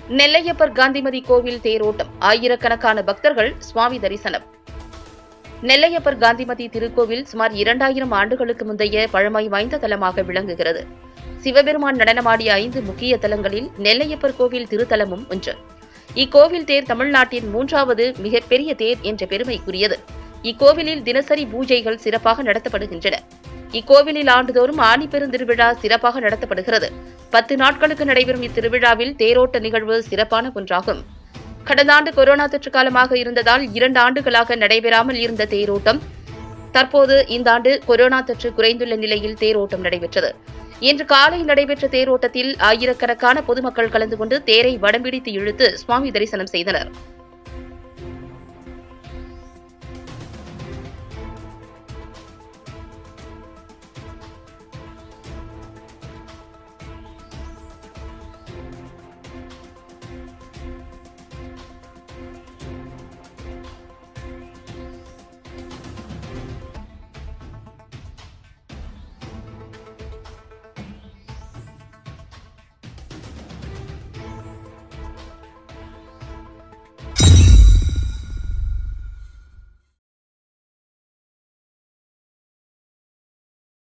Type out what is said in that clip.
நெல்லையப்பர் காந்திமதி கோவில் தேரோட்டம் ஆயிரக்கணக்கான பக்தர்கள் சுவாமி தரிசனம் நெல்லையப்பர் காந்திமதி திருக்கோவில் சுமார் இரண்டாயிரம் ஆண்டுகளுக்கு முந்தைய பழமை வாய்ந்த தலமாக விளங்குகிறது சிவபெருமான் நடனமாடிய ஐந்து முக்கிய தலங்களில் நெல்லையப்பர் கோவில் திருத்தலமும் ஒன்று இக்கோவில் தேர் தமிழ்நாட்டின் மூன்றாவது மிகப்பெரிய தேர் என்ற பெருமைக்குரியது இக்கோவிலில் தினசரி பூஜைகள் சிறப்பாக நடத்தப்படுகின்றன இக்கோவிலில் ஆண்டுதோறும் ஆணி பெருந்திருவிழா சிறப்பாக நடத்தப்படுகிறது பத்து நாட்களுக்கு நடைபெறும் இத்திருவிழாவில் தேரோட்ட நிகழ்வு சிறப்பான ஒன்றாகும் கடந்த ஆண்டு கொரோனா தொற்று காலமாக இருந்ததால் இரண்டு ஆண்டுகளாக நடைபெறாமல் இருந்த தேரோட்டம் தற்போது இந்த ஆண்டு கொரோனா தொற்று குறைந்துள்ள நிலையில் தேரோட்டம் நடைபெற்றது இன்று காலை நடைபெற்ற தேரோட்டத்தில் ஆயிரக்கணக்கான பொதுமக்கள் கலந்து கொண்டு தேரை வடம்பிடித்து இழுத்து சுவாமி தரிசனம் செய்தனர்